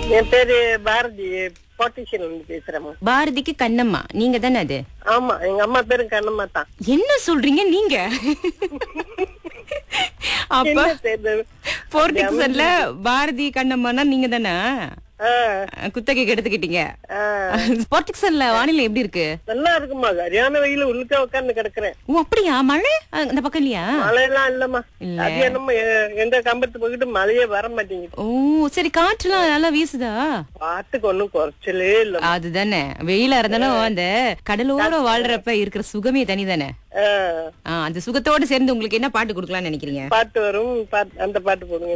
என் பேரு பாரதி பாட்டிஷியன் இருந்து பேசுறேம்மா பாரதிக்கு கண்ணம்மா நீங்க தானே அது ஆமா எங்க அம்மா பேரு கண்ணம்மா தான் என்ன சொல்றீங்க நீங்க அப்ப என்ன செய்யுது? போர்டிக்சன்ல பாரதி கண்ணம்மானா நீங்க தானே ஆ, குத்தகைக்கு எடுத்துக்கிட்டீங்க ஆ. போர்டிக்சன்ல வானிலை எப்படி இருக்கு நல்லா இருக்குமா சரியான வெயில உள்ளுக்க உட்கார்ந்து கிடக்குறேன் ஓ அப்படியா மழை அஹ், இந்த பக்கம் இல்லையா மழையெல்லாம் இல்லம்மா இல்ல. அது என்னமோ எ- எங்க கம்பத்து போயிட்டு மழையே வர மாட்டேங்குது ஓ சரி காற்றுலாம் நல்லா வீசுதா பாட்டுக்கு ஒண்ணும் குறைச்சலே இல்ல அதுதானே வெயிலா இருந்தாலும் அந்த கடலோர வாழ்றப்ப இருக்கிற சுகமே தனிதானே ஆ, அந்த சுகத்தோட சேர்ந்து உங்களுக்கு என்ன பாட்டு கொடுக்கலாம்னு நினைக்கிறீங்க பாட்டு வரும் பாட்டு- அந்த பாட்டு போடுங்க